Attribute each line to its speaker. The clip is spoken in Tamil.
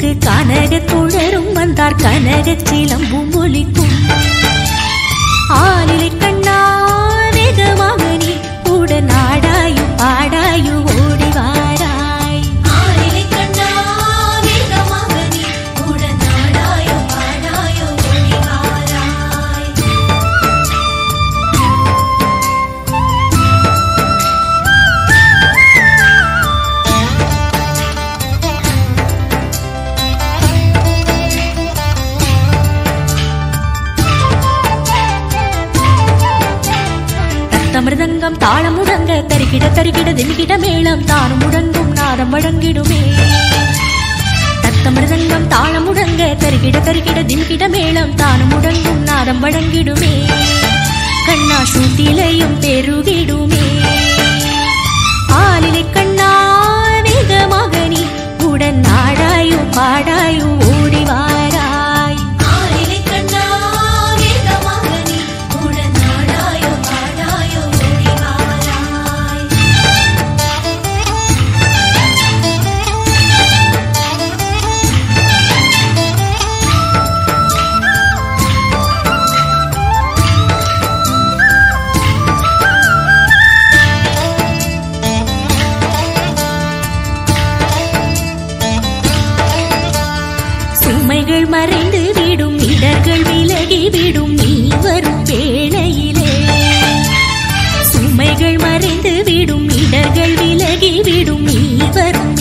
Speaker 1: கனக குழரும் வந்தார் கனக சிலம்பும் ஒலிக்கும் ஆலிலை கண்ணா வேகமாக நீ கூட நாடாயும் பாடாயு ஓடி வாராய்
Speaker 2: ஆரிலை கண்ணா வேகமாக நீ கூட நாடாயோ பாடாயோ ஓடி வாராய்
Speaker 1: ரத்தமிருதங்கம் தாளம் முழங்க தரிக்கிட தரிக்கிட திமிக்கிட மேளம் தானும் முழங்கும் நாதம் வழங்கிடுமே ரத்தமிருதங்கம் தாளம் முழங்க தரிக்கிட தரிக்கிட திமிக்கிட மேளம் தானும் முழங்கும் நாதம் வழங்கிடுமே கண்ணா சூட்டிலையும் பெருகிடுமே ஆலிலை கண்ணா வேகமாக நீ உடன் நாடாயும் பாடாயும் ஓடி வாராய்
Speaker 2: ஆரிலை கண்ணா வேகமாக நீ கூட நாடாயோ பாடாயோ ஓடி வாராய்
Speaker 1: சுமைகள் மறைந்து விடும் இடர்கள் விலகி விடும் நீ வரும் வேளையிலே சுமைகள் மறைந்து விடும் இடர்கள் விலகி விடும் நீ வரும்